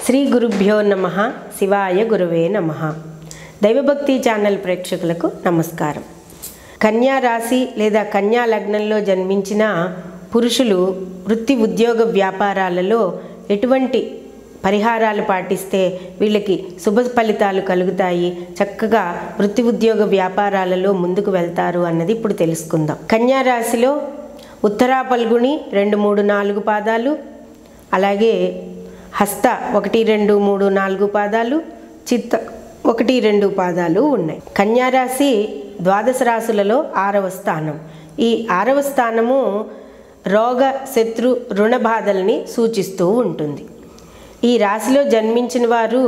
శ్రీ గురుభ్యో నమ శివాయ గురువే నమ దైవభక్తి ఛానల్ ప్రేక్షకులకు నమస్కారం కన్యా రాశి లేదా కన్యా లగ్నంలో జన్మించిన పురుషులు వృత్తి ఉద్యోగ వ్యాపారాలలో ఎటువంటి పరిహారాలు పాటిస్తే వీళ్ళకి శుభ ఫలితాలు కలుగుతాయి చక్కగా వృత్తి ఉద్యోగ వ్యాపారాలలో ముందుకు వెళ్తారు అన్నది ఇప్పుడు తెలుసుకుందాం కన్యా రాశిలో ఉత్తరా పల్గుణి రెండు మూడు నాలుగు పాదాలు అలాగే హస్త ఒకటి రెండు మూడు నాలుగు పాదాలు చిత్త ఒకటి రెండు పాదాలు ఉన్నాయి కన్యారాశి ద్వాదశ రాశులలో ఆరవ స్థానం ఈ ఆరవ స్థానము రోగ శత్రు రుణ బాధల్ని సూచిస్తూ ఉంటుంది ఈ రాశిలో జన్మించిన వారు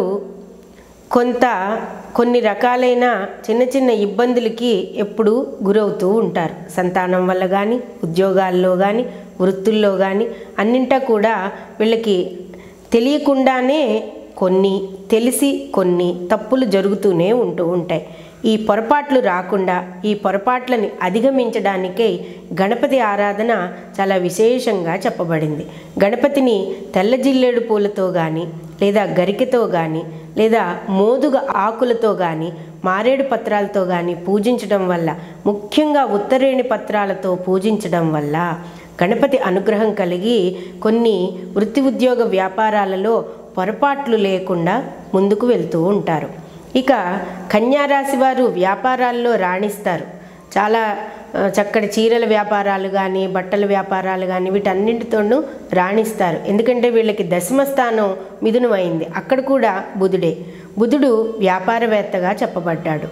కొంత కొన్ని రకాలైన చిన్న చిన్న ఇబ్బందులకి ఎప్పుడూ గురవుతూ ఉంటారు సంతానం వల్ల కానీ ఉద్యోగాల్లో కానీ వృత్తుల్లో కానీ అన్నింటా కూడా వీళ్ళకి తెలియకుండానే కొన్ని తెలిసి కొన్ని తప్పులు జరుగుతూనే ఉంటూ ఉంటాయి ఈ పొరపాట్లు రాకుండా ఈ పొరపాట్లని అధిగమించడానికే గణపతి ఆరాధన చాలా విశేషంగా చెప్పబడింది గణపతిని తెల్ల జిల్లేడు పూలతో కానీ లేదా గరికెతో కానీ లేదా మోదుగ ఆకులతో కానీ మారేడు పత్రాలతో కానీ పూజించడం వల్ల ముఖ్యంగా ఉత్తరేణి పత్రాలతో పూజించడం వల్ల గణపతి అనుగ్రహం కలిగి కొన్ని వృత్తి ఉద్యోగ వ్యాపారాలలో పొరపాట్లు లేకుండా ముందుకు వెళ్తూ ఉంటారు ఇక కన్యారాశి వారు వ్యాపారాల్లో రాణిస్తారు చాలా ఆ, చక్కటి చీరల వ్యాపారాలు కానీ బట్టల వ్యాపారాలు కానీ వీటన్నింటితోనూ రాణిస్తారు ఎందుకంటే వీళ్ళకి దశమ స్థానం మిథునమైంది అక్కడ కూడా బుధుడే బుధుడు వ్యాపారవేత్తగా చెప్పబడ్డాడు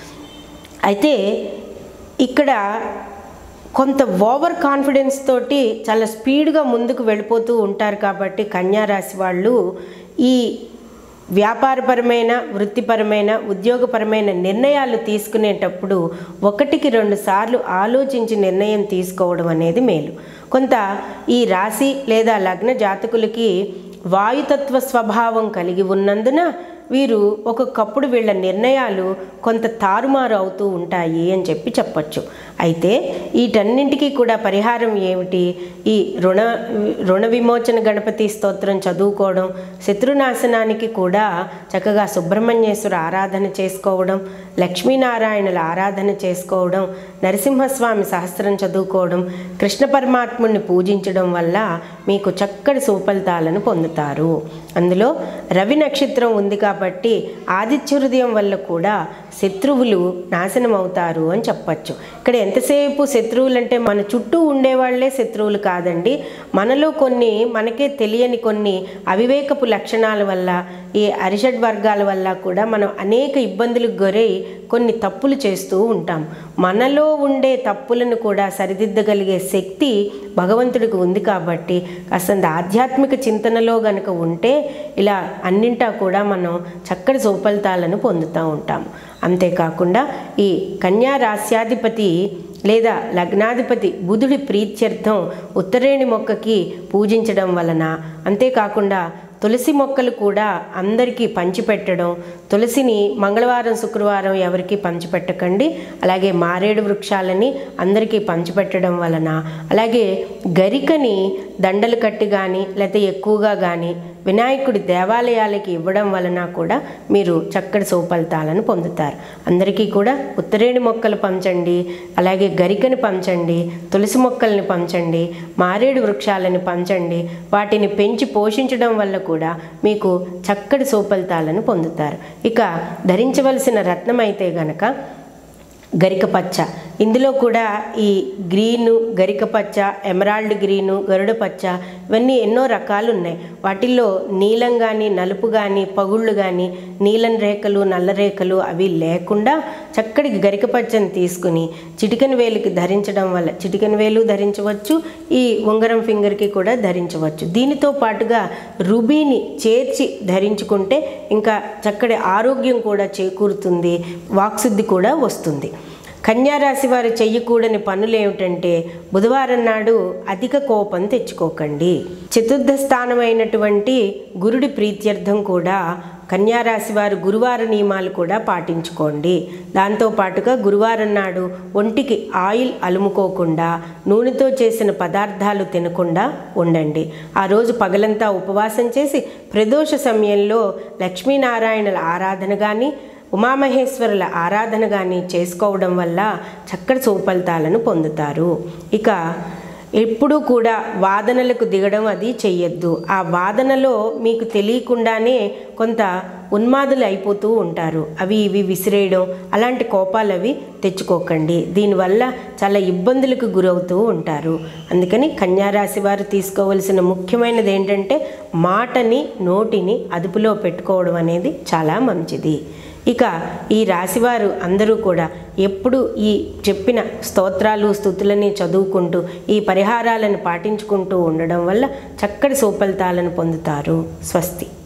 అయితే ఇక్కడ కొంత ఓవర్ కాన్ఫిడెన్స్ తోటి చాలా స్పీడ్గా ముందుకు వెళ్ళిపోతూ ఉంటారు కాబట్టి కన్యా రాశి వాళ్ళు ఈ వ్యాపారపరమైన వృత్తిపరమైన ఉద్యోగపరమైన నిర్ణయాలు తీసుకునేటప్పుడు ఒకటికి రెండు సార్లు ఆలోచించి నిర్ణయం తీసుకోవడం అనేది మేలు కొంత ఈ రాశి లేదా లగ్న జాతకులకి వాయుతత్వ స్వభావం కలిగి ఉన్నందున వీరు ఒక్కొక్కప్పుడు వీళ్ళ నిర్ణయాలు కొంత తారుమారు అవుతూ ఉంటాయి అని చెప్పి చెప్పచ్చు అయితే వీటన్నింటికీ కూడా పరిహారం ఏమిటి ఈ రుణ రుణ విమోచన గణపతి స్తోత్రం చదువుకోవడం శత్రునాశనానికి కూడా చక్కగా సుబ్రహ్మణ్యేశ్వర ఆరాధన చేసుకోవడం లక్ష్మీనారాయణుల ఆరాధన చేసుకోవడం నరసింహస్వామి సహస్రం చదువుకోవడం కృష్ణ పరమాత్ముడిని పూజించడం వల్ల మీకు చక్కటి సుఫలితాలను పొందుతారు అందులో రవి నక్షత్రం ఉంది కాబట్టి ఆదిత్య హృదయం వల్ల కూడా శత్రువులు నాశనం అవుతారు అని చెప్పచ్చు ఇక్కడ ఎంతసేపు శత్రువులు అంటే మన చుట్టూ ఉండేవాళ్లే శత్రువులు కాదండి మనలో కొన్ని మనకే తెలియని కొన్ని అవివేకపు లక్షణాల వల్ల ఈ అరిషడ్ వర్గాల వల్ల కూడా మనం అనేక ఇబ్బందులకు గురై కొన్ని తప్పులు చేస్తూ ఉంటాం మనలో ఉండే తప్పులను కూడా సరిదిద్దగలిగే శక్తి భగవంతుడికి ఉంది కాబట్టి కాస్తంత ఆధ్యాత్మిక చింతనలో గనుక ఉంటే ఇలా అన్నింటా కూడా మనం చక్కటి సుఫలితాలను పొందుతూ ఉంటాం అంతేకాకుండా ఈ కన్యా రాస్యాధిపతి లేదా లగ్నాధిపతి బుధుడి ప్రీత్యర్థం ఉత్తరేణి మొక్కకి పూజించడం వలన అంతేకాకుండా తులసి మొక్కలు కూడా అందరికీ పంచిపెట్టడం తులసిని మంగళవారం శుక్రవారం ఎవరికి పంచిపెట్టకండి అలాగే మారేడు వృక్షాలని అందరికీ పంచిపెట్టడం వలన అలాగే గరికని దండలు కట్టి కానీ లేకపోతే ఎక్కువగా కానీ వినాయకుడి దేవాలయాలకి ఇవ్వడం వలన కూడా మీరు చక్కటి సుఫలితాలను పొందుతారు అందరికీ కూడా ఉత్తరేణి మొక్కలు పంచండి అలాగే గరికని పంచండి తులసి మొక్కల్ని పంచండి మారేడు వృక్షాలను పంచండి వాటిని పెంచి పోషించడం వల్ల కూడా మీకు చక్కటి సుఫలితాలను పొందుతారు ఇక ధరించవలసిన రత్నం అయితే గనక గరిక పచ్చ ఇందులో కూడా ఈ గ్రీను గరిక పచ్చ ఎమరాల్డ్ గ్రీను గరుడ పచ్చ ఇవన్నీ ఎన్నో రకాలు ఉన్నాయి వాటిల్లో నీలం కానీ నలుపు కానీ పగుళ్ళు కానీ నీలం రేఖలు నల్ల రేఖలు అవి లేకుండా చక్కటి గరిక పచ్చని తీసుకుని చిటికెన వేలుకి ధరించడం వల్ల చిటికెన వేలు ధరించవచ్చు ఈ ఉంగరం ఫింగర్కి కూడా ధరించవచ్చు దీనితో పాటుగా రుబీని చేర్చి ధరించుకుంటే ఇంకా చక్కటి ఆరోగ్యం కూడా చేకూరుతుంది వాక్శుద్ధి కూడా వస్తుంది కన్యారాశి వారు చెయ్యకూడని పనులు ఏమిటంటే బుధవారం నాడు అధిక కోపం తెచ్చుకోకండి చతుర్థ స్థానమైనటువంటి గురుడి ప్రీత్యర్థం కూడా కన్యా రాశి వారు గురువార నియమాలు కూడా పాటించుకోండి దాంతోపాటుగా గురువారం నాడు ఒంటికి ఆయిల్ అలుముకోకుండా నూనెతో చేసిన పదార్థాలు తినకుండా ఉండండి ఆ రోజు పగలంతా ఉపవాసం చేసి ప్రదోష సమయంలో లక్ష్మీనారాయణల ఆరాధన కానీ ఉమామహేశ్వరుల ఆరాధన కానీ చేసుకోవడం వల్ల చక్కటి సుఫలితాలను పొందుతారు ఇక ఎప్పుడూ కూడా వాదనలకు దిగడం అది చెయ్యొద్దు ఆ వాదనలో మీకు తెలియకుండానే కొంత ఉన్మాదులు అయిపోతూ ఉంటారు అవి ఇవి విసిరేయడం అలాంటి కోపాలు అవి తెచ్చుకోకండి దీనివల్ల చాలా ఇబ్బందులకు గురవుతూ ఉంటారు అందుకని కన్యారాశి వారు తీసుకోవలసిన ముఖ్యమైనది ఏంటంటే మాటని నోటిని అదుపులో పెట్టుకోవడం అనేది చాలా మంచిది ఇక ఈ రాశివారు అందరూ కూడా ఎప్పుడు ఈ చెప్పిన స్తోత్రాలు స్థుతులని చదువుకుంటూ ఈ పరిహారాలను పాటించుకుంటూ ఉండడం వల్ల చక్కటి సుఫలితాలను పొందుతారు స్వస్తి